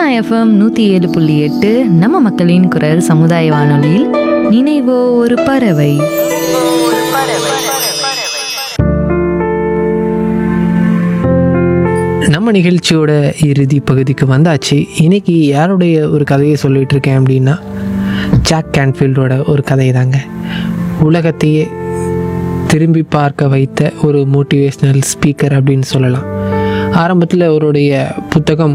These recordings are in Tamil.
எஃப்எம் நூற்றி ஏழு புள்ளி எட்டு நம்ம மக்களின் குரல் சமுதாய வானொலியில் நினைவோ ஒரு பறவை நம்ம நிகழ்ச்சியோட இறுதி பகுதிக்கு வந்தாச்சு இன்னைக்கு யாருடைய ஒரு கதையை சொல்லிட்டு இருக்கேன் அப்படின்னா ஜாக் கேன்ஃபீல்டோட ஒரு கதை தாங்க உலகத்தையே திரும்பி பார்க்க வைத்த ஒரு மோட்டிவேஷ்னல் ஸ்பீக்கர் அப்படின்னு சொல்லலாம் ஆரம்பத்தில் அவருடைய புத்தகம்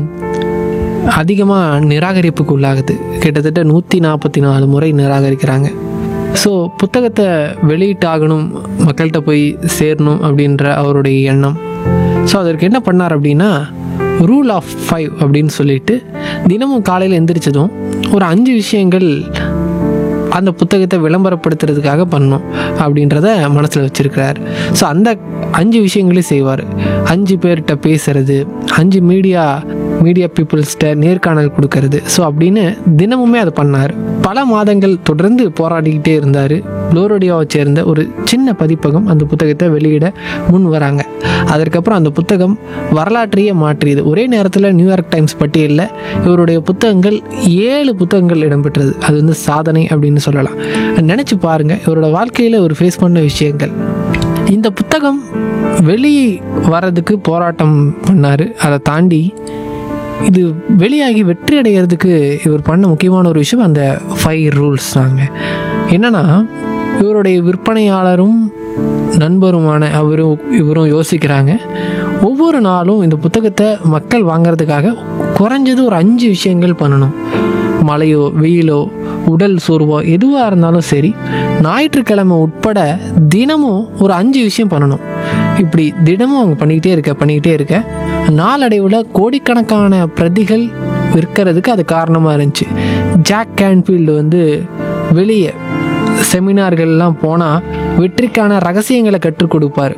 அதிகமாக நிராகரிப்புக்கு உள்ளாகுது கிட்டத்தட்ட நூற்றி நாற்பத்தி நாலு முறை நிராகரிக்கிறாங்க ஸோ புத்தகத்தை வெளியிட்டாகணும் மக்கள்கிட்ட போய் சேரணும் அப்படின்ற அவருடைய எண்ணம் ஸோ அதற்கு என்ன பண்ணார் அப்படின்னா ரூல் ஆஃப் ஃபைவ் அப்படின்னு சொல்லிட்டு தினமும் காலையில் எந்திரிச்சதும் ஒரு அஞ்சு விஷயங்கள் அந்த புத்தகத்தை விளம்பரப்படுத்துறதுக்காக பண்ணணும் அப்படின்றத மனசில் வச்சுருக்கிறார் ஸோ அந்த அஞ்சு விஷயங்களையும் செய்வார் அஞ்சு பேர்கிட்ட பேசுறது அஞ்சு மீடியா மீடியா பீப்புள்ஸ்கிட்ட நேர்காணல் கொடுக்கறது ஸோ அப்படின்னு தினமுமே அதை பண்ணார் பல மாதங்கள் தொடர்ந்து போராடிக்கிட்டே இருந்தார் புளோரோடியாவை சேர்ந்த ஒரு சின்ன பதிப்பகம் அந்த புத்தகத்தை வெளியிட முன் வராங்க அதற்கப்புறம் அந்த புத்தகம் வரலாற்றையே மாற்றியது ஒரே நேரத்தில் நியூயார்க் டைம்ஸ் பட்டியலில் இவருடைய புத்தகங்கள் ஏழு புத்தகங்கள் இடம்பெற்றது அது வந்து சாதனை அப்படின்னு சொல்லலாம் நினச்சி பாருங்கள் இவரோட வாழ்க்கையில் ஒரு ஃபேஸ் பண்ண விஷயங்கள் இந்த புத்தகம் வெளியே வர்றதுக்கு போராட்டம் பண்ணார் அதை தாண்டி இது வெளியாகி வெற்றி அடைகிறதுக்கு இவர் பண்ண முக்கியமான ஒரு விஷயம் அந்த ஃபைவ் ரூல்ஸ் தாங்க என்னன்னா இவருடைய விற்பனையாளரும் நண்பருமான அவரும் இவரும் யோசிக்கிறாங்க ஒவ்வொரு நாளும் இந்த புத்தகத்தை மக்கள் வாங்குறதுக்காக குறைஞ்சது ஒரு அஞ்சு விஷயங்கள் பண்ணணும் மழையோ வெயிலோ உடல் சோர்வோ எதுவாக இருந்தாலும் சரி ஞாயிற்றுக்கிழமை உட்பட தினமும் ஒரு அஞ்சு விஷயம் பண்ணணும் இப்படி தினமும் அவங்க பண்ணிக்கிட்டே இருக்க பண்ணிக்கிட்டே இருக்க நாளடைவில் கோடிக்கணக்கான பிரதிகள் விற்கிறதுக்கு அது காரணமாக இருந்துச்சு ஜாக் கேன்ஃபீல்டு வந்து வெளியே செமினார்கள்லாம் போனால் வெற்றிக்கான ரகசியங்களை கற்றுக் கொடுப்பார்